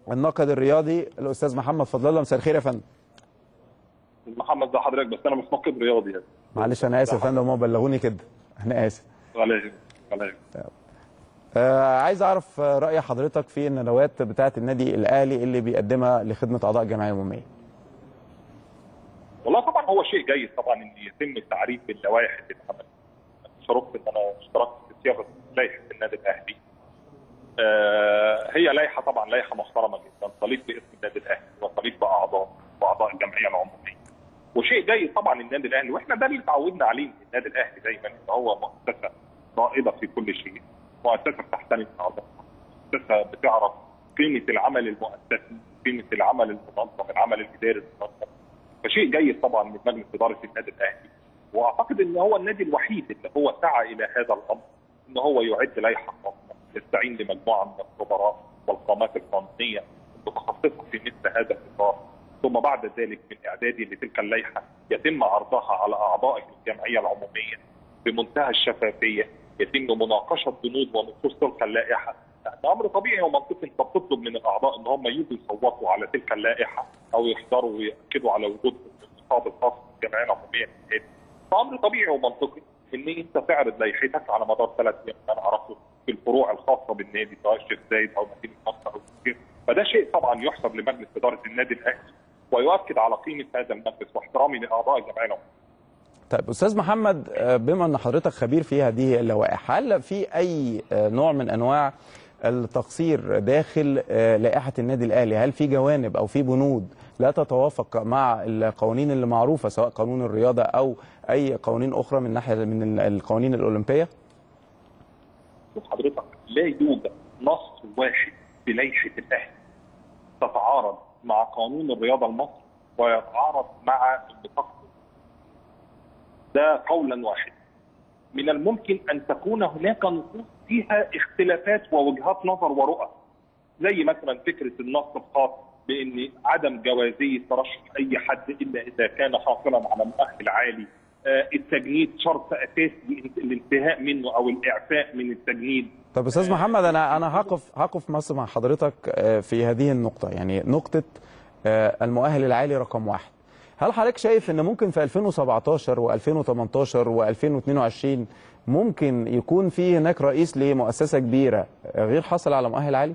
الناقد الرياضي الاستاذ محمد فضل الله مساء الخير يا فندم محمد ده حضرتك بس انا مش ناقد رياضي يعني معلش انا اسف يا فندم هم بلغوني كده انا اسف ولا يهمك ولا يهمك آه عايز اعرف آه، راي حضرتك في الندوات بتاعه النادي الاهلي اللي بيقدمها لخدمه اعضاء الجمعيه العموميه والله طبعا هو شيء جيد طبعا ان يتم التعريف باللوائح اللي اتعملت شرفت ان انا اشتركت في صياغه لائحه النادي الاهلي آه هي لائحه طبعا لائحه محترمه جدا تليق باسم النادي الاهلي وتليق باعضاء واعضاء الجمعيه العموميه وشيء جيد طبعا النادي الاهلي واحنا ده اللي اتعودنا عليه من النادي الاهلي دايما ان هو مؤسسه رائده في كل شيء مؤسسه بتحترم اعضائها مؤسسه بتعرف قيمه العمل المؤسسي قيمه العمل المنظم العمل الاداري المنظم فشيء جيد طبعا من مجلس اداره النادي الاهلي واعتقد ان هو النادي الوحيد اللي هو سعى الى هذا الامر ان هو يعد لائحه خاصه يستعين بمجموعه من الخبراء والقامات القانونيه المتخصصه في مثل هذا الاطار ثم بعد ذلك من اعداده لتلك اللائحه يتم عرضها على اعضاء الجمعيه العموميه بمنتهى الشفافيه يتم مناقشه بنود ونصوص تلك اللائحه ده امر طبيعي ومنطقي انت بتطلب من الاعضاء ان هم يجوا يصوتوا على تلك اللائحه او يحضروا وياكدوا على وجود النقاط الخاص بالجمعيه العموميه في النادي. فامر طبيعي ومنطقي ان انت تعرض لائحتك على مدار ثلاث ايام انا اعرفه في الفروع الخاصه بالنادي سواء الشيخ زايد او مدينه نصر او كتير فده شيء طبعا يحسب لمجلس اداره النادي الاهلي ويؤكد على قيمه هذا المجلس واحترامي لاعضاء الجمعيه العموميه. طيب استاذ محمد آه، بما ان حضرتك خبير في هذه اللوائح هل في اي آه، نوع من انواع التقصير داخل آه، لائحه النادي الاهلي هل في جوانب او في بنود لا تتوافق مع القوانين اللي معروفه سواء قانون الرياضه او اي قوانين اخرى من ناحيه من القوانين الاولمبيه شوف حضرتك لا يوجد نص واحد في لائحه الاهلي تتعارض مع قانون الرياضه المصري ويتعارض مع النطاق ده قولا واحدا من الممكن ان تكون هناك نصوص فيها اختلافات ووجهات نظر ورؤى زي مثلا فكره النص الخاص بان عدم جوازيه ترشح اي حد الا اذا كان حاصلا على مؤهل عالي آه، التجنيد شرط اساسي الانتهاء منه او الاعفاء من التجنيد طب استاذ محمد انا انا هقف هقف مصر مع حضرتك آه، في هذه النقطه يعني نقطه آه، المؤهل العالي رقم واحد هل حضرتك شايف ان ممكن في 2017 و2018 و2022 ممكن يكون في هناك رئيس لمؤسسه كبيره آه، غير حاصل على مؤهل عالي؟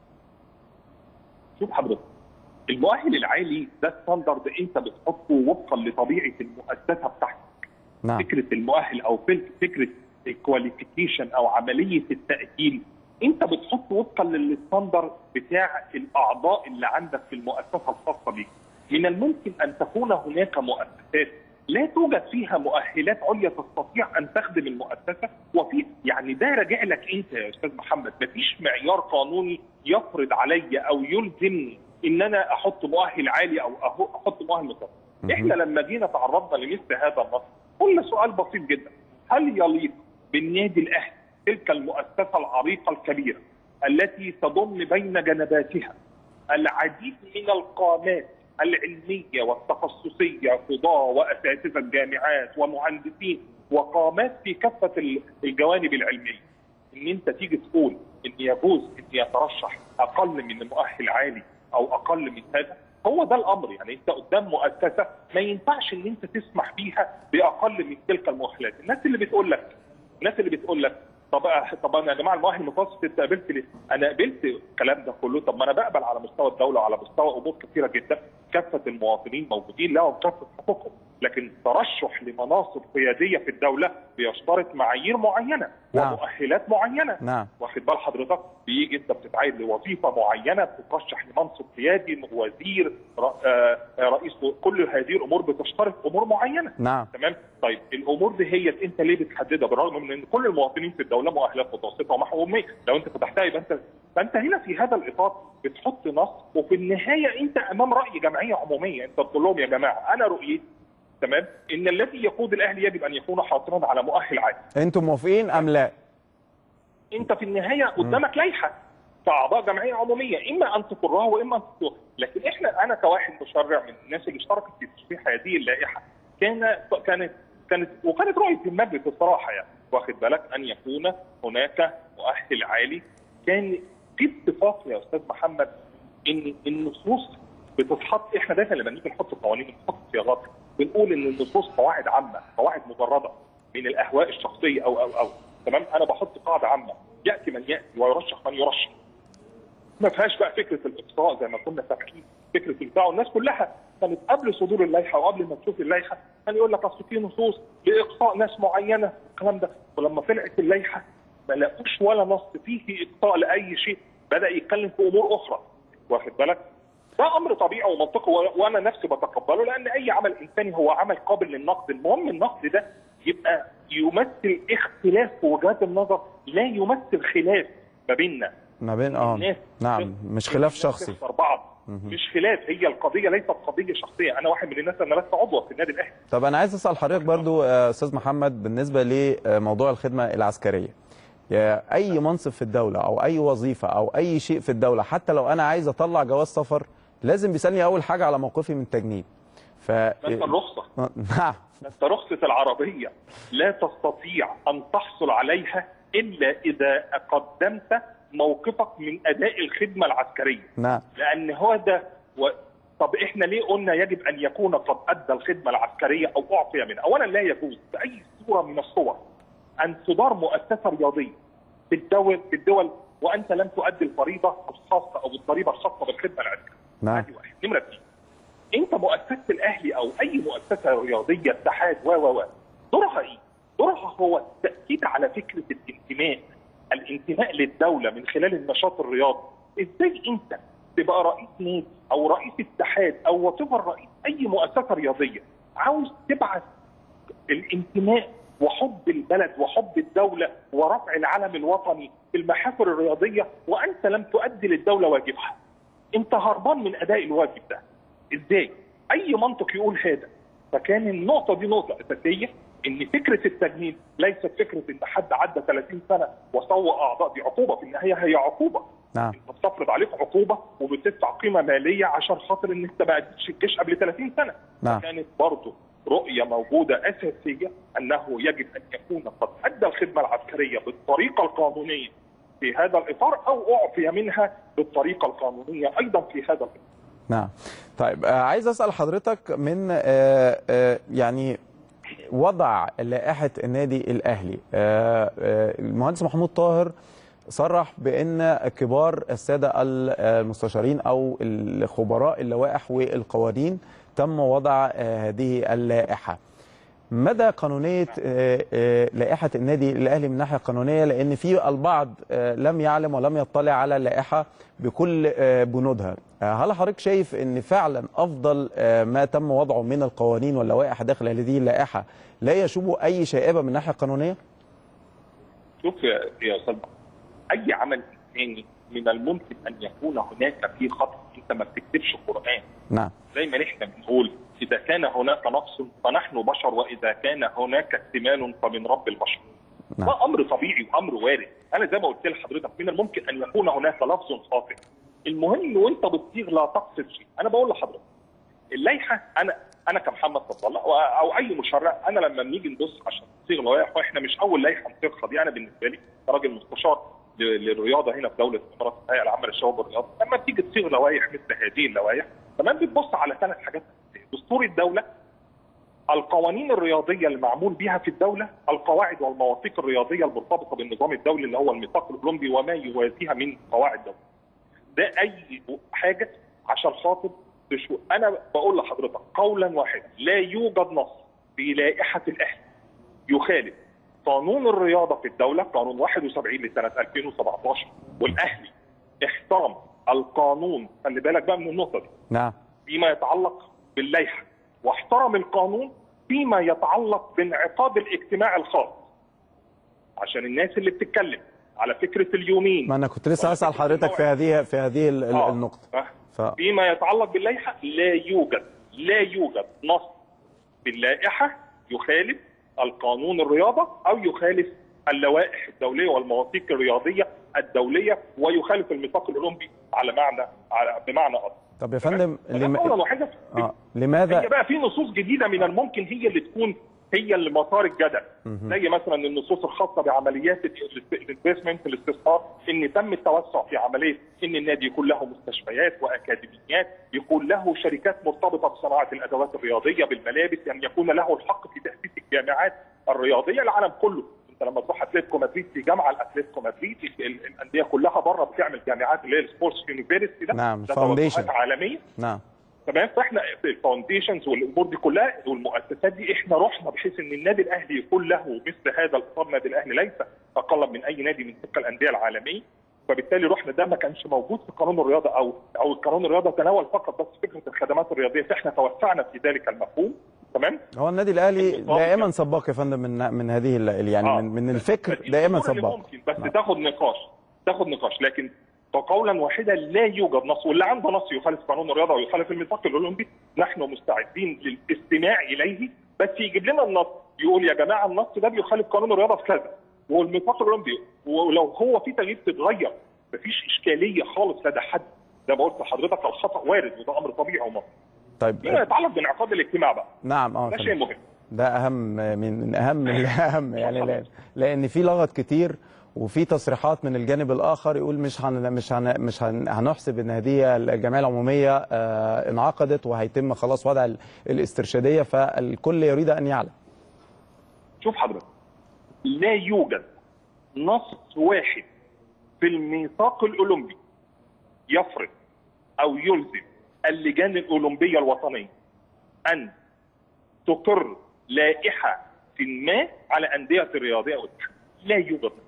شوف حضرتك المؤهل العالي ده ستاندرد انت بتحطه وفقا لطبيعه المؤسسه بتاعتك نعم فكره المؤهل او فك- فكره الكواليفيكيشن او عمليه التاهيل انت بتحط وفقا للستاندر بتاع الاعضاء اللي عندك في المؤسسه الخاصه بيك. من الممكن ان تكون هناك مؤسسات لا توجد فيها مؤهلات عليا تستطيع ان تخدم المؤسسه وفي يعني ده راجع لك انت يا استاذ محمد مفيش معيار قانوني يفرض علي او يلزمني ان انا احط مؤهل عالي او أهو- احط مؤهل متوسط. احنا لما جينا تعرضنا لمثل هذا النص قلنا سؤال بسيط جدا هل يليق بالنادي الاهلي تلك المؤسسه العريقه الكبيره التي تضم بين جنباتها العديد من القامات العلميه والتخصصيه قضاه واساتذه جامعات ومهندسين وقامات في كافه ال- الجوانب العلميه ان انت تيجي تقول ان يجوز ان يترشح اقل من مؤهل عالي او اقل من هذا هو ده الامر يعني انت قدام مؤسسه ما ينفعش ان انت تسمح بيها باقل من تلك المؤهلات، الناس اللي بتقول لك الناس اللي بتقول لك طب طب انا يا جماعه المؤهل المتوسط انت قبلت ليه؟ انا قبلت الكلام ده كله طب ما انا بقبل على مستوى الدوله وعلى مستوى امور كثيره جدا كافه المواطنين موجودين لهم كافه حقوقهم لكن ترشح لمناصب قياديه في الدوله بيشترط معايير معينه نعم. ومؤهلات معينه نعم واخد بال حضرتك بيجي انت بتتعين لوظيفه معينه بتترشح لمنصب قيادي وزير ر- آه، آه، رئيس كل هذه الامور بتشترط امور معينه نعم تمام طيب الامور دي هي انت ليه بتحددها بالرغم من ان كل المواطنين في الدوله مؤهلات متوسطه ومحروميه لو انت فتحتها يبقى انت فانت هنا في هذا الاطار بتحط نص وفي النهايه انت امام راي جمعيه عموميه انت بتقول لهم يا جماعه انا رؤيتي تمام ان الذي يقود الاهلي يجب ان يكون حاصلا على مؤهل عالي انتم موافقين ام لا؟ انت في النهايه قدامك لائحه كاعضاء جمعيه عموميه اما ان تقرها واما ان تقرها لكن احنا انا كواحد مشرع من الناس اللي اشتركت في تشريح هذه اللائحه كان كانت كانت وكانت رؤيه المجلس الصراحه يعني واخد بالك ان يكون هناك مؤهل عالي كان في اتفاق يا استاذ محمد ان النصوص بتتحط احنا دايما لما نيجي نحط قوانين نحط صياغات بنقول ان النصوص قواعد عامه قواعد مجرده من الاهواء الشخصيه او او او تمام انا بحط قاعده عامه ياتي من ياتي ويرشح من يرشح ما فيهاش بقى فكره الاقصاء زي ما كنا فاكرين فكره البتاع الناس كلها كانت قبل صدور اللائحه وقبل ما تشوف اللائحه كان يقول لك اصل في نصوص لاقصاء ناس معينه الكلام ده ولما طلعت اللائحه ما لقوش ولا نص فيه اقصاء لاي شيء بدا يتكلم في امور اخرى واخد بالك ده امر طبيعي ومنطقي و- وانا نفسي بتقبله لان اي عمل انساني هو عمل قابل للنقد المهم النقد ده يبقى يمثل اختلاف في وجهات النظر لا يمثل خلاف ما بيننا ما بين اه الناس نعم مش خلاف الناس شخصي تخسر بعض مش خلاف هي القضيه ليست قضيه شخصيه انا واحد من الناس انا لست عضو في النادي الاهلي طب انا عايز اسال حضرتك برضو آه، استاذ محمد بالنسبه لموضوع الخدمه العسكريه يا اي منصب في الدوله او اي وظيفه او اي شيء في الدوله حتى لو انا عايز اطلع جواز سفر لازم بيسالني اول حاجه على موقفي من التجنيد ف ما انت الرخصه نعم انت رخصه العربيه لا تستطيع ان تحصل عليها الا اذا قدمت موقفك من اداء الخدمه العسكريه نعم لان هو ده و... طب احنا ليه قلنا يجب ان يكون قد ادى الخدمه العسكريه او اعطي منها؟ اولا لا يجوز باي صوره من الصور ان تدار مؤسسه رياضيه في الدول في الدول وانت لم تؤدي الفريضه الخاصه او الضريبه الخاصه بالخدمه العسكريه. نعم هذه واحد، نمره اثنين. انت مؤسسه الاهلي او اي مؤسسه رياضيه اتحاد و و و دورها ايه؟ دورها هو التاكيد على فكره الانتماء الانتماء للدوله من خلال النشاط الرياضي ازاي انت تبقى رئيس نادي او رئيس اتحاد او وتبقى رئيس اي مؤسسه رياضيه عاوز تبعث الانتماء وحب البلد وحب الدوله ورفع العلم الوطني في المحافل الرياضيه وانت لم تؤدي للدوله واجبها. انت هربان من اداء الواجب ده. ازاي؟ اي منطق يقول هذا. فكان النقطه دي نقطه اساسيه ان فكره التجنيد ليست فكره ان حد عدى 30 سنه وسوى اعضاء دي عقوبه في النهايه هي عقوبه. نعم انت بتفرض عليك عقوبه وبتدفع قيمه ماليه عشان خاطر ان انت ما اديتش الجيش قبل 30 سنه. نعم. كانت برضه رؤيه موجوده اساسيه انه يجب ان يكون قد ادى الخدمه العسكريه بالطريقه القانونيه في هذا الاطار او اعفي منها بالطريقه القانونيه ايضا في هذا الاطار. نعم طيب آه، عايز اسال حضرتك من آه، آه، يعني وضع لائحه النادي الاهلي آه، آه، المهندس محمود طاهر صرح بان كبار الساده المستشارين او الخبراء اللوائح والقوانين تم وضع آه، هذه اللائحه مدى قانونيه آه، آه، لائحه النادي الاهلي من الناحيه القانونيه لان في البعض آه، لم يعلم ولم يطلع على اللائحه بكل آه، بنودها آه، هل حضرتك شايف ان فعلا افضل آه، ما تم وضعه من القوانين واللوائح داخل هذه اللائحه لا يشوب اي شائبه من الناحيه القانونيه شوف يا يا استاذ اي عمل انساني من الممكن ان يكون هناك فيه خطا انت ما بتكتبش قران نعم دايما احنا بنقول اذا كان هناك نقص فنحن بشر واذا كان هناك اكتمال فمن رب البشر. نعم. ده امر طبيعي وامر وارد، انا زي ما قلت لحضرتك من الممكن ان يكون هناك لفظ خاطئ. المهم وانت بتصيغ لا تقصد شيء، انا بقول لحضرتك اللائحه انا انا كمحمد صلى الله أو- او اي مشرع انا لما بنيجي نبص عشان نصيغ لوائح واحنا مش اول لائحه نصيغها دي انا بالنسبه لي كراجل مستشار ل- للرياضه هنا في دوله الامارات الهيئه العامه للشباب والرياضه لما تيجي تصيغ لوائح مثل هذه اللوائح تمام بتبص على ثلاث حاجات أساسية. دستور الدوله القوانين الرياضيه المعمول بها في الدوله القواعد والمواثيق الرياضيه المرتبطه بالنظام الدولي اللي هو الميثاق الاولمبي وما يوازيها من قواعد دوله ده اي حاجه عشان خاطر تشو انا بقول لحضرتك قولا واحدا لا يوجد نص في لائحه الاهلي يخالف قانون الرياضه في الدوله قانون 71 لسنه 2017 والاهلي احترم القانون خلي بالك بقى من النقطه دي نعم فيما يتعلق باللائحه واحترم القانون فيما يتعلق بانعقاد الاجتماع الخاص عشان الناس اللي بتتكلم على فكره اليومين ما انا كنت لسه وعلى اسال فكرة حضرتك في الموعد. هذه في هذه ال- ال- آه. النقطه آه. ف... فيما يتعلق باللائحه لا يوجد لا يوجد نص في اللائحه يخالف القانون الرياضه او يخالف اللوائح الدوليه والمواثيق الرياضيه الدوليه ويخالف الميثاق الاولمبي على معنى على بمعنى اخر. طب يا فندم لم... لم... اولا وحاجه آه. هي لماذا بقى في نصوص جديده من الممكن هي اللي تكون هي اللي مسار الجدل زي مثلا النصوص الخاصه بعمليات الانفستمنت الاستثمار ان تم التوسع في عمليه ان النادي يكون له مستشفيات واكاديميات يكون له شركات مرتبطه بصناعه الادوات الرياضيه بالملابس يعني يكون له الحق في تاسيس الجامعات الرياضيه العالم كله انت لما تروح اتلتيكو مدريد في جامعه الاتلتيكو مدريد ال- الانديه كلها بره بتعمل جامعات اللي هي السبورتس يونيفرستي ده نعم، ده foundation. توجهات عالميه نعم تمام فاحنا في الفاونديشنز والامور دي كلها والمؤسسات دي احنا رحنا بحيث ان النادي الاهلي يكون له مثل هذا الاطار النادي الاهلي ليس اقل من اي نادي من تلك الانديه العالميه فبالتالي رحنا ده ما كانش موجود في قانون الرياضه او او قانون الرياضه تناول فقط بس فكره الخدمات الرياضيه فاحنا توسعنا في ذلك المفهوم تمام هو النادي الاهلي بالظبط. دائما سباق يا فندم من من هذه ال- يعني آه. من, من الفكر بس دائما الأمور اللي سباق ممكن بس نعم. تاخد نقاش تاخد نقاش لكن قولا واحدا لا يوجد نص واللي عنده نص يخالف قانون الرياضه ويخالف الميثاق الاولمبي نحن مستعدين للاستماع اليه بس يجيب لنا النص يقول يا جماعه النص ده بيخالف قانون الرياضه في كذا والميثاق الاولمبي ولو هو في تغيير تتغير مفيش اشكاليه خالص لدى حد زي ما قلت لحضرتك الخطا وارد وده امر طبيعي ومطلوب طيب فيما يتعلق بانعقاد الاجتماع بقى نعم اه ده فندم. شيء مهم ده اهم من من اهم الاهم يعني لان لان في لغط كتير وفي تصريحات من الجانب الاخر يقول مش هن مش هن مش هن هنحسب ان هذه الجمعيه العموميه آه انعقدت وهيتم خلاص وضع ال- الاسترشاديه فالكل يريد ان يعلم شوف حضرتك لا يوجد نص واحد في الميثاق الاولمبي يفرض او يلزم اللجان الاولمبيه الوطنيه ان تقر لائحه ما على انديه الرياضيه والاتحاد لا يوجد نص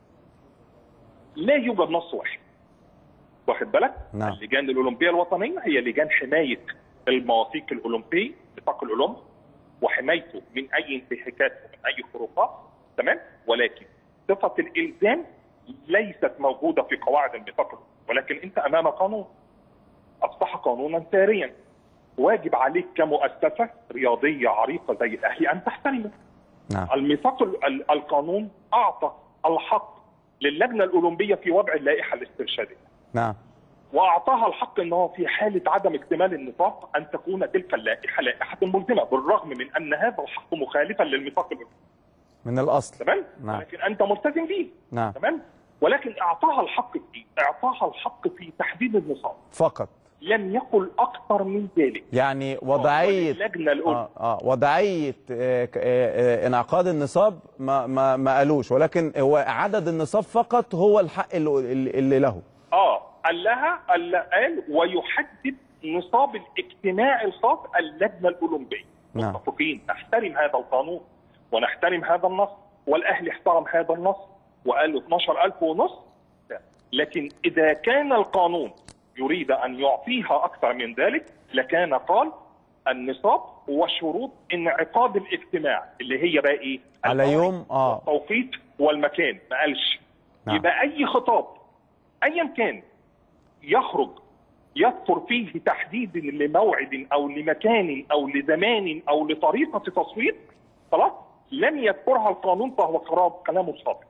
لا يوجد نص واحد واخد بالك نعم. اللجان الاولمبيه الوطنيه هي لجان حمايه المواثيق الاولمبي ميثاق الاولمبي وحمايته من اي انتهاكات ومن اي خروقات تمام ولكن صفه الالزام ليست موجوده في قواعد الميثاق ولكن انت امام قانون اصبح قانونا ساريا واجب عليك كمؤسسه رياضيه عريقه زي الاهلي ان تحترمه نعم الميثاق ال- ال- القانون اعطى الحق للجنه الاولمبيه في وضع اللائحه الاسترشاديه نعم واعطاها الحق ان هو في حاله عدم اكتمال النطاق ان تكون تلك اللائحه لائحه ملزمه بالرغم من ان هذا الحق مخالفا للميثاق الأولمبي. من الاصل تمام نعم. ولكن انت ملتزم به نعم تمام ولكن اعطاها الحق في إيه؟ اعطاها الحق في تحديد النصاب فقط لم يقل اكثر من ذلك يعني وضعيه اللجنه الاولى اه اه وضعيه آه ك- آه آه انعقاد النصاب ما ما ما قالوش ولكن هو عدد النصاب فقط هو الحق اللي, اللي اللي له اه قال لها قال, قال ويحدد نصاب الاجتماع الخاص اللجنه الاولمبيه نعم. متفقين نحترم هذا القانون ونحترم هذا النص والاهلي احترم هذا النص وقال له 12000 ونص لكن اذا كان القانون يريد ان يعطيها اكثر من ذلك لكان قال النصاب وشروط انعقاد الاجتماع اللي هي بقى ايه؟ على الموعد يوم اه التوقيت والمكان ما قالش نعم. يبقى اي خطاب ايا كان يخرج يذكر فيه تحديد لموعد او لمكان او لزمان او لطريقه تصويت خلاص لم يذكرها القانون فهو قرار كلامه صادق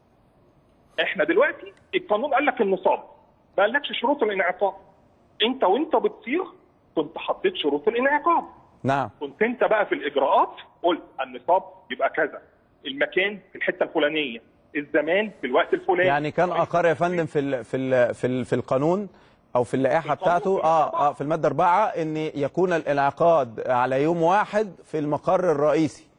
احنا دلوقتي القانون قال لك النصاب ما قالكش شروط الانعقاد انت وانت بتصيغ كنت حطيت شروط الانعقاد نعم كنت انت بقى في الاجراءات قلت النصاب يبقى كذا المكان في الحته الفلانيه الزمان في الوقت الفلاني يعني كان اقر يا فندم في ال في ال في ال في القانون او في اللائحه القانون بتاعته في اه المادة اه في الماده أربعة ان يكون الانعقاد على يوم واحد في المقر الرئيسي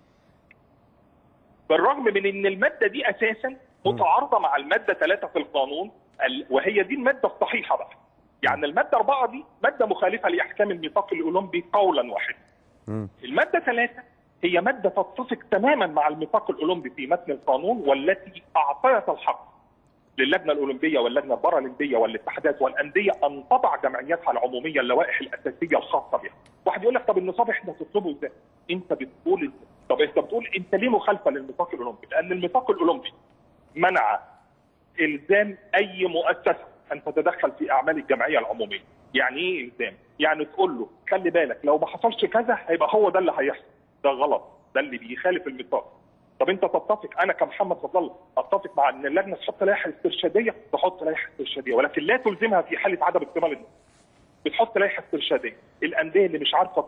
بالرغم من ان الماده دي اساسا متعارضه مع الماده 3 في القانون ال- وهي دي الماده الصحيحه بقى يعني الماده 4 دي ماده مخالفه لاحكام الميثاق الاولمبي قولا واحدا مم. الماده 3 هي ماده تتفق تماما مع الميثاق الاولمبي في متن القانون والتي اعطيت الحق للجنه الاولمبيه واللجنه البارالمبيه والاتحادات والانديه ان تضع جمعياتها العموميه اللوائح الاساسيه الخاصه بها. واحد يقول لك طب النصاب احنا تطلبه ازاي؟ انت بتقول إزاي؟ طب انت بتقول انت ليه مخالفه للميثاق الاولمبي؟ لان الميثاق الاولمبي منع الزام اي مؤسسه ان تتدخل في اعمال الجمعيه العموميه. يعني ايه الزام؟ يعني تقول له خلي بالك لو ما حصلش كذا هيبقى هو ده اللي هيحصل. ده غلط، ده اللي بيخالف الميثاق. طب انت تتفق انا كمحمد فضل الله اتفق مع ان اللجنه تحط لائحه استرشاديه تحط لائحه استرشاديه ولكن لا تلزمها في حاله عدم اكتمال النص. بتحط لائحه استرشاديه الانديه اللي مش عارفه تصيغ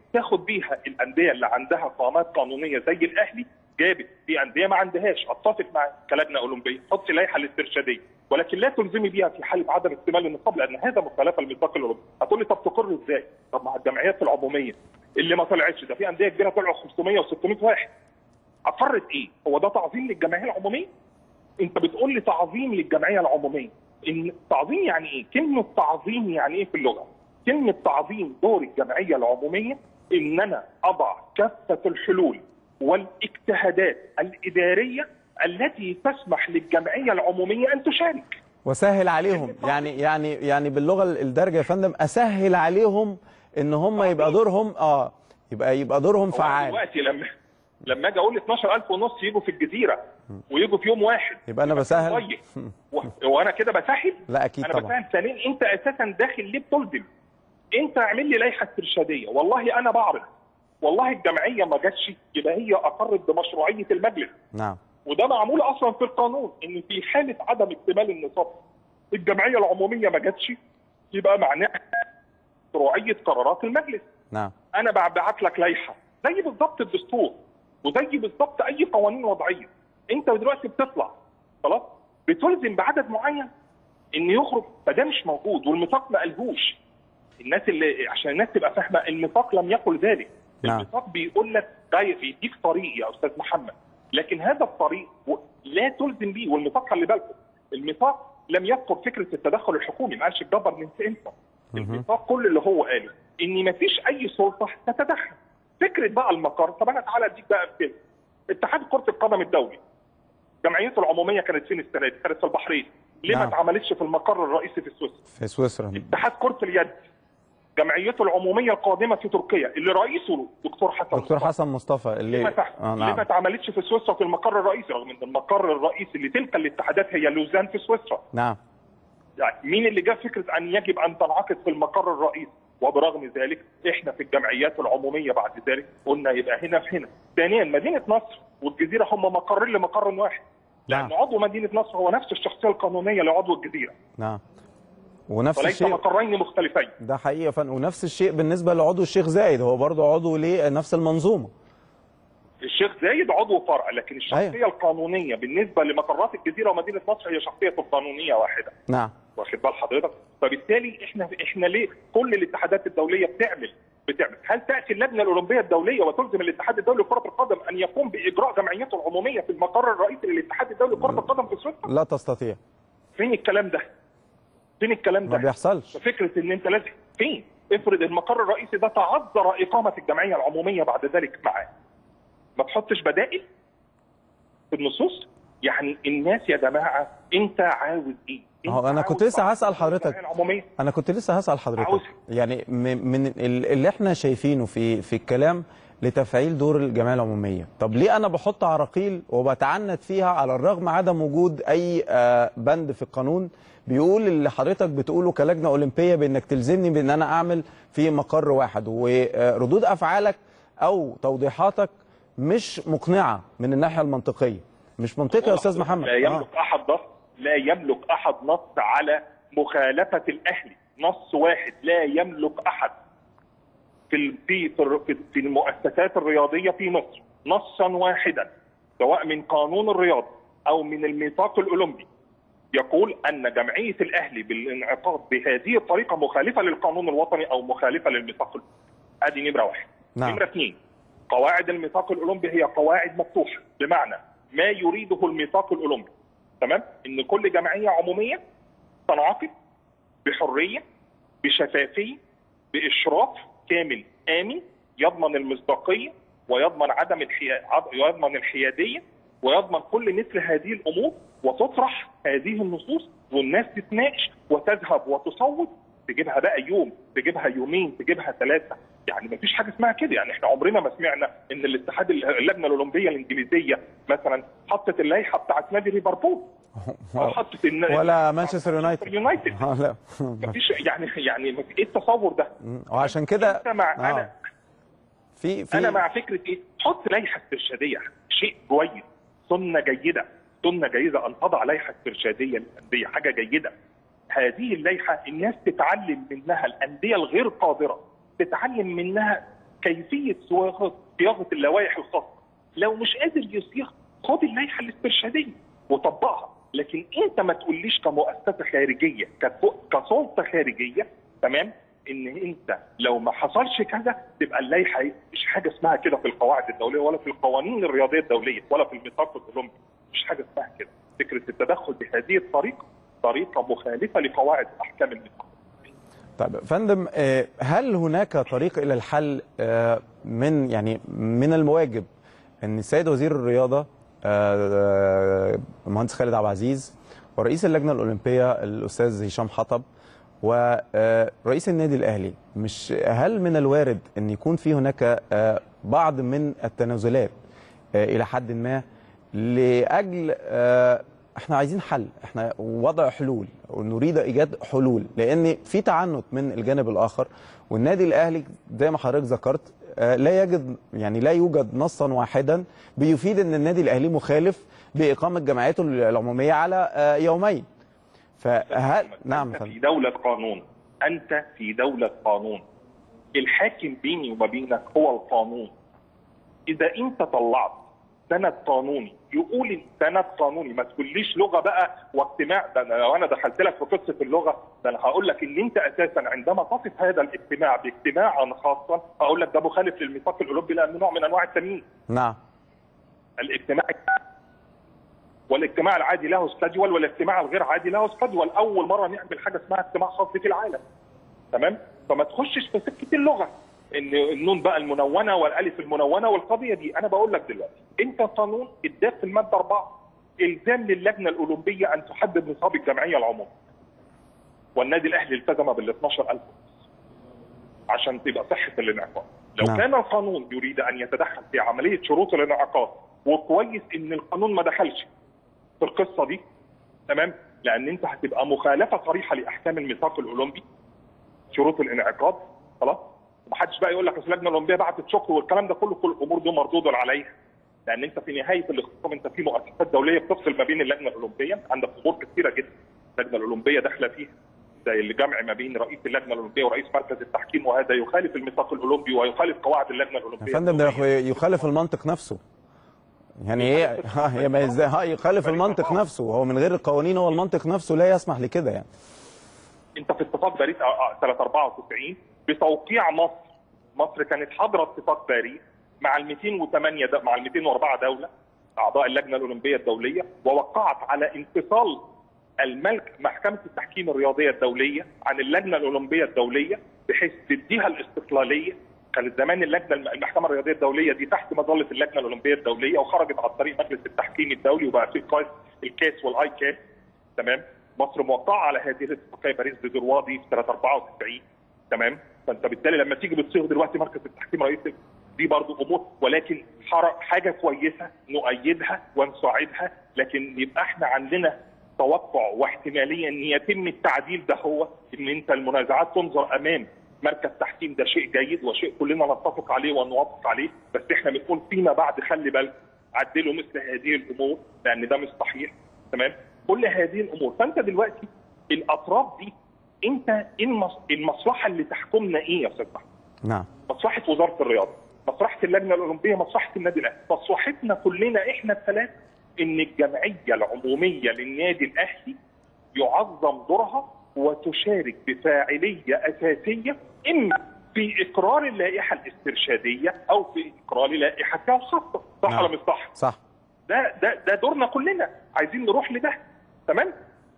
تاخد بيها الانديه اللي عندها قامات قانونيه زي الاهلي جابت في انديه ما عندهاش اتفق مع كلجنه اولمبيه حط لائحه الاسترشاديه ولكن لا تلزمي بيها في حاله عدم اكتمال النصاب لان هذا مخالفه للميثاق الاوروبي هتقول لي طب تقر ازاي؟ طب مع الجمعيات العموميه اللي ما طلعتش ده في انديه كبيره طلعوا 500 و600 واحد اقرت ايه؟ هو ده تعظيم للجمعيه العموميه؟ انت بتقول لي تعظيم للجمعيه العموميه ان تعظيم يعني ايه؟ كلمه تعظيم يعني ايه في اللغه؟ كلمه تعظيم دور الجمعيه العموميه ان انا اضع كافه الحلول والاجتهادات الاداريه التي تسمح للجمعيه العموميه ان تشارك. وسهل عليهم يعني يعني يعني باللغه الدارجه يا فندم اسهل عليهم ان هم يبقى دورهم اه يبقى يبقى دورهم فعال دلوقتي لما لما اجي اقول 12000 ونص يجوا في الجزيره ويجوا في يوم واحد يبقى انا بسهل طيب وانا كده بسهل لا اكيد انا طبعا بسهل ثانيا انت اساسا داخل ليه بتلزم انت اعمل لي لائحه استرشاديه والله انا بعرض والله الجمعيه ما جاتش يبقى هي اقرت بمشروعيه المجلس نعم وده معمول اصلا في القانون ان في حاله عدم اكتمال النصاب الجمعيه العموميه ما جاتش يبقى معناه مشروعيه قرارات المجلس نعم انا ببعت لك لائحه زي بالظبط الدستور وزي بالظبط اي قوانين وضعيه انت دلوقتي بتطلع خلاص بتلزم بعدد معين ان يخرج فده مش موجود والميثاق ما قالهوش الناس اللي عشان الناس تبقى فاهمه الميثاق لم يقل ذلك نعم. الميثاق بيقول لك ده بيديك طريق يا استاذ محمد لكن هذا الطريق و- لا تلزم به والميثاق خلي بالكم الميثاق لم يذكر فكره التدخل الحكومي ما قالش الجفرمنت انت الميثاق كل اللي هو قاله ان ما فيش اي سلطه تتدخل فكره بقى المقر طب انا تعالى اديك بقى امثله اتحاد كره القدم الدولي جمعيته العموميه كانت فين السنه دي؟ كانت في البحرين ليه ما نعم. اتعملتش في المقر الرئيسي في سويسرا؟ في سويسرا اتحاد كره اليد جمعيته العموميه القادمه في تركيا اللي رئيسه دكتور حسن دكتور مصطفى. حسن مصطفى ليه اللي ما تع- آه ليه ما نعم اتعملتش في سويسرا في المقر الرئيسي رغم ان المقر الرئيسي لتلك الاتحادات هي لوزان في سويسرا نعم يعني مين اللي جاب فكره ان يجب ان تنعقد في المقر الرئيسي وبرغم ذلك احنا في الجمعيات العموميه بعد ذلك قلنا يبقى هنا في هنا ثانيا مدينه نصر والجزيره هم مقرين لمقر واحد نعم. لان عضو مدينه نصر هو نفس الشخصيه القانونيه لعضو الجزيره نعم ونفس وليس الشيء مقرين مختلفين ده حقيقه يا فندم ونفس الشيء بالنسبه لعضو الشيخ زايد هو برضه عضو لنفس المنظومه الشيخ زايد عضو فرع لكن الشخصيه أيوة. القانونيه بالنسبه لمقرات الجزيره ومدينه نصر هي شخصيه قانونيه واحده نعم واخد بال حضرتك فبالتالي احنا احنا ليه كل الاتحادات الدوليه بتعمل بتعمل هل تاتي اللجنه الاولمبيه الدوليه وتلزم الاتحاد الدولي لكره القدم ان يقوم باجراء جمعيته العموميه في المقر الرئيسي للاتحاد الدولي لكره القدم في سويسرا لا تستطيع فين الكلام ده فين الكلام ما ده بيحصلش فكره ان انت لازم فين افرض المقر الرئيسي ده تعذر اقامه الجمعيه العموميه بعد ذلك معاه ما تحطش بدائل في النصوص يعني الناس يا جماعه انت عاوز ايه؟ انت هو أنا كنت عاوز لسه هسأل تعذر حضرتك. الجمعية العموميه انا كنت لسه هسال حضرتك عاوز- يعني م- من ال- اللي احنا شايفينه في في الكلام لتفعيل دور الجمعيه العموميه طب ليه انا بحط عراقيل وبتعنت فيها على الرغم عدم وجود اي آه، بند في القانون بيقول اللي حضرتك بتقوله كلجنه اولمبيه بانك تلزمني بان انا اعمل في مقر واحد وردود افعالك او توضيحاتك مش مقنعه من الناحيه المنطقيه مش منطقي يا استاذ محمد لا يملك احد نص لا يملك احد نص على مخالفه الاهلي نص واحد لا يملك احد في ال- في في في المؤسسات الرياضيه في مصر نصا واحدا سواء من قانون الرياضه او من الميثاق الاولمبي يقول ان جمعيه الاهلي بالانعقاد بهذه الطريقه مخالفه للقانون الوطني او مخالفه للميثاق الأولمبي. ادي نمره واحد نعم. نمره اثنين قواعد الميثاق الاولمبي هي قواعد مفتوحه بمعنى ما يريده الميثاق الاولمبي تمام ان كل جمعيه عموميه تنعقد بحريه بشفافيه باشراف كامل امن يضمن المصداقيه ويضمن عدم الحيا... عد- يضمن الحياديه ويضمن كل مثل هذه الامور وتطرح هذه النصوص والناس تتناقش وتذهب وتصوت تجيبها بقى يوم تجيبها يومين تجيبها ثلاثه يعني ما فيش حاجه اسمها كده يعني احنا عمرنا ما سمعنا ان الاتحاد اللجنه الاولمبيه الانجليزيه مثلا حطت اللائحه بتاعت نادي ليفربول او حطت الن- ولا مانشستر يونايتد يونايتد آه، لا مفيش يعني يعني مف- ايه التصور ده؟ وعشان كده انت مع آه. انا في في انا مع فكره ايه؟ حط لائحه استرشاديه شيء كويس سنه جيده سنه جيده ان تضع لائحه استرشاديه للانديه حاجه جيده هذه اللائحه الناس تتعلم منها الانديه الغير قادره تتعلم منها كيفيه صياغه صياغه اللوائح الخاصه لو مش قادر يصيغ خد اللائحه الاسترشاديه وطبقها لكن انت ما تقوليش كمؤسسه خارجيه كفو- كسلطه خارجيه تمام ان انت لو ما حصلش كذا تبقى اللائحه إيه؟ مش حاجه اسمها كده في القواعد الدوليه ولا في القوانين الرياضيه الدوليه ولا في الميثاق الاولمبي مش حاجه اسمها كده فكره التدخل بهذه الطريقه طريقه مخالفه لقواعد احكام الميثاق طيب يا فندم آه، هل هناك طريق الى الحل آه، من يعني من المواجب ان السيد وزير الرياضه آه، المهندس خالد عبد العزيز ورئيس اللجنه الاولمبيه الاستاذ هشام حطب ورئيس النادي الاهلي مش هل من الوارد ان يكون في هناك آه، بعض من التنازلات آه، الى حد ما لاجل آه، احنا عايزين حل احنا وضع حلول ونريد ايجاد حلول لان في تعنت من الجانب الاخر والنادي الاهلي زي ما حضرتك ذكرت آه، لا يجد يعني لا يوجد نصا واحدا بيفيد ان النادي الاهلي مخالف باقامه جمعيته العموميه على آه، يومين فهل نعم انت فندم. في دوله قانون انت في دوله قانون الحاكم بيني وما بينك هو القانون اذا انت طلعت سند قانوني يقول السند قانوني ما تقوليش لغه بقى واجتماع ده أنا لو انا دخلت لك في قصه اللغه ده انا هقول لك ان انت اساسا عندما تصف هذا الاجتماع باجتماعا خاصا هقول لك ده مخالف للميثاق الاوروبي لانه نوع من انواع التمييز نعم الاجتماع والاجتماع العادي له سكادجول والاجتماع الغير عادي له سكادجول اول مره نعمل حاجه اسمها اجتماع خاص في العالم تمام فما تخشش في سكه اللغه ان النون بقى المنونه والالف المنونه والقضيه دي انا بقول لك دلوقتي انت قانون اداك في الماده 4 الزام للجنه الاولمبيه ان تحدد نصاب الجمعيه العموميه والنادي الاهلي التزم بال 12000 عشان تبقى صحه الانعقاد لو نعم. كان القانون يريد ان يتدخل في عمليه شروط الانعقاد وكويس ان القانون ما دخلش في القصه دي تمام لان انت هتبقى مخالفه صريحه لاحكام الميثاق الاولمبي شروط الانعقاد خلاص ومحدش بقى يقول لك اصل اللجنه الاولمبيه بعتت شكر والكلام ده كله كل الامور دي مردود عليها لان انت في نهايه الاختصام انت في مؤسسات دوليه بتفصل ما بين اللجنه الاولمبيه عندك امور كثيره جدا اللجنه الاولمبيه داخله فيها زي الجمع ما بين رئيس اللجنه الاولمبيه ورئيس مركز التحكيم وهذا يخالف الميثاق الاولمبي ويخالف قواعد اللجنه يا الاولمبيه فندم ده يخالف المنطق نفسه يعني ايه ها هي ما ازاي ها يخالف المنطق نفسه هو من غير القوانين هو المنطق نفسه لا يسمح لكده يعني انت في اتفاق باريس اه- اه سنه 94 بتوقيع مصر مصر كانت حاضره اتفاق باريس مع ال 208 د- مع ال 204 دوله اعضاء اللجنه الاولمبيه الدوليه ووقعت على انفصال الملك محكمه التحكيم الرياضيه الدوليه عن اللجنه الاولمبيه الدوليه بحيث تديها الاستقلاليه كانت زمان اللجنه المحكمه الرياضيه الدوليه دي تحت مظله اللجنه الاولمبيه الدوليه وخرجت عن طريق مجلس التحكيم الدولي وبقى في قاس الكاس والاي كاس تمام مصر موقعه على هذه الاتفاقيه باريس دي دي في سنه 94 تمام فانت بالتالي لما تيجي بتصيغ دلوقتي مركز التحكيم رئيس دي برضو امور ولكن حر- حاجه كويسه نؤيدها ونساعدها لكن يبقى احنا عندنا توقع واحتماليه ان يتم التعديل ده هو ان انت المنازعات تنظر امام مركز تحكيم ده شيء جيد وشيء كلنا نتفق عليه ونوافق عليه بس احنا بنقول فيما بعد خلي بالك عدلوا مثل هذه الامور لان ده مش صحيح تمام كل هذه الامور فانت دلوقتي الاطراف دي انت المص- المصلحه اللي تحكمنا ايه يا استاذ محمد؟ نعم مصلحه وزاره الرياضه، مصلحه اللجنه الاولمبيه، مصلحه النادي الاهلي، مصلحتنا كلنا احنا الثلاثه ان الجمعيه العموميه للنادي الاهلي يعظم دورها وتشارك بفاعليه اساسيه اما في اقرار اللائحه الاسترشاديه او في اقرار لائحتها الخاصه، صح نعم. ولا مش صح؟ صح ده ده ده دورنا كلنا عايزين نروح لده تمام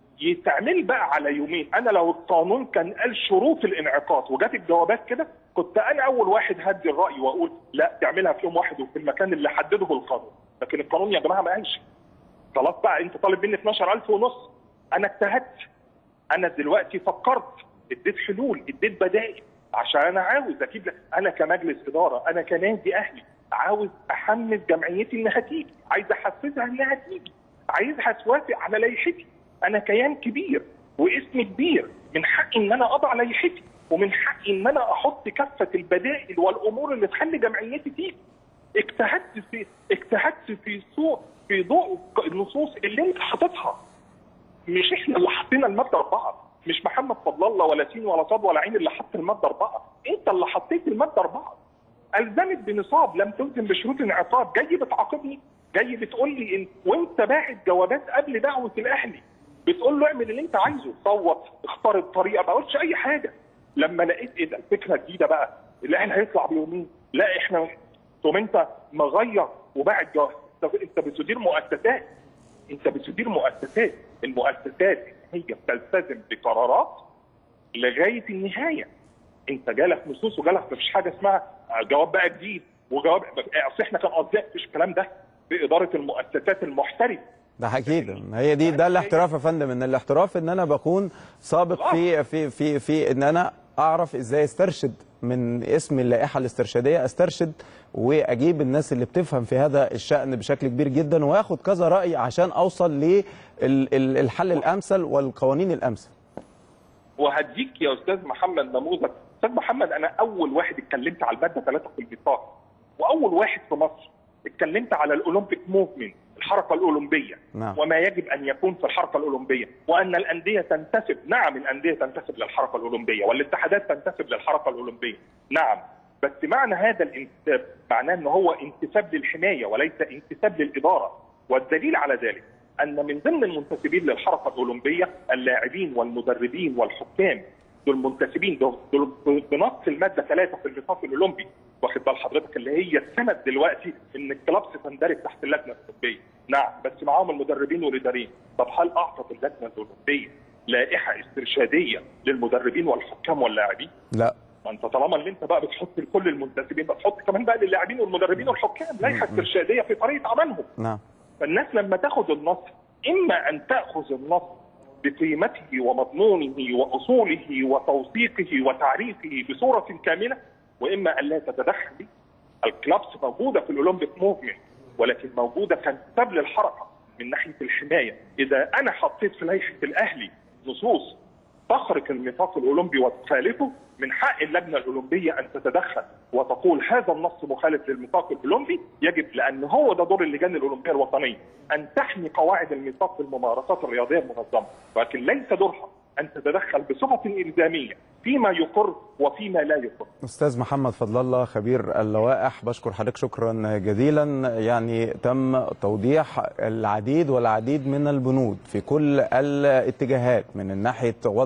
يتعمل بقى على يومين انا لو القانون كان قال شروط الانعقاد وجات الجوابات كده كنت انا اول واحد هدي الراي واقول لا تعملها في يوم واحد وفي المكان اللي حدده القانون لكن القانون يا جماعه ما قالش خلاص بقى انت طالب مني 12000 ونص انا اجتهدت انا دلوقتي فكرت اديت حلول اديت بدائل عشان انا عاوز اجيب لك انا كمجلس اداره انا كنادي اهلي عاوز احمس جمعيتي انها تيجي عايز احفزها انها تيجي عايزها توافق على لائحتي انا كيان كبير واسم كبير من حقي ان انا اضع لائحتي ومن حقي ان انا احط كافه البدائل والامور اللي تخلي جمعيتي تيجي اجتهدت في اجتهدت في سوء في ضوء النصوص اللي انت حاططها مش احنا اللي حطينا الماده اربعه مش محمد فضل الله ولا سين ولا صاد ولا عين اللي حط الماده اربعه انت اللي حطيت الماده اربعه الزمت بنصاب لم تلزم بشروط انعقاد جاي بتعاقبني جاي بتقول لي إن وانت باعت جوابات قبل دعوه الاهلي بتقول له اعمل اللي انت عايزه صوت اختار الطريقه ما قلتش اي حاجه لما لقيت ايه ده الفكره الجديده بقى الاهلي هيطلع بيومين لا احنا تقوم انت مغير وباعت جواب طب انت بتدير مؤسسات انت بتدير مؤسسات المؤسسات هي بتلتزم بقرارات لغايه النهايه انت جالك نصوص وجالك مفيش حاجه اسمها جواب بقى جديد وجواب اصل احنا كان قصدي مفيش الكلام ده باداره المؤسسات المحترفه ده اكيد هي دي ده الاحتراف يا فندم ان الاحتراف ان انا بكون سابق في في في في ان انا اعرف ازاي استرشد من اسم اللائحه الاسترشاديه استرشد واجيب الناس اللي بتفهم في هذا الشان بشكل كبير جدا واخد كذا راي عشان اوصل للحل الامثل والقوانين الامثل وهديك يا استاذ محمد نموذج استاذ محمد انا اول واحد اتكلمت على الماده 3 في الميثاق واول واحد في مصر اتكلمت على الاولمبيك موفمنت الحركه الاولمبيه نعم. وما يجب ان يكون في الحركه الاولمبيه وان الانديه تنتسب نعم الانديه تنتسب للحركه الاولمبيه والاتحادات تنتسب للحركه الاولمبيه نعم بس معنى هذا الانتساب معناه ان هو انتساب للحمايه وليس انتساب للاداره والدليل على ذلك ان من ضمن المنتسبين للحركه الاولمبيه اللاعبين والمدربين والحكام دول منتسبين دول, دول بنص الماده 3 في الميثاق الاولمبي واخد بال حضرتك اللي هي السند دلوقتي ان الكلابس تندرج تحت اللجنه الاولمبيه نعم بس معاهم المدربين والاداريين طب هل اعطت اللجنه الاولمبيه لائحه استرشاديه للمدربين والحكام واللاعبين؟ لا ما انت طالما اللي انت بقى بتحط لكل المنتسبين بتحط كمان بقى للاعبين والمدربين والحكام لائحه استرشاديه في طريقه عملهم نعم فالناس لما تاخد النص اما ان تاخذ النص بقيمته ومضمونه واصوله وتوثيقه وتعريفه بصوره كامله واما ان لا تتدخل به. الكلابس موجوده في الاولمبيك موفمنت ولكن موجوده كانتساب للحركه من ناحيه الحمايه، اذا انا حطيت في لائحه الاهلي نصوص تخرق الميثاق الاولمبي وتخالفه من حق اللجنه الاولمبيه ان تتدخل وتقول هذا النص مخالف للميثاق الاولمبي يجب لان هو ده دور اللجان الاولمبيه الوطنيه ان تحمي قواعد الميثاق في الممارسات الرياضيه المنظمه ولكن ليس دورها ان تتدخل بصفه الزاميه فيما يقر وفيما لا يقر. استاذ محمد فضل الله خبير اللوائح بشكر حضرتك شكرا جزيلا يعني تم توضيح العديد والعديد من البنود في كل الاتجاهات من ناحيه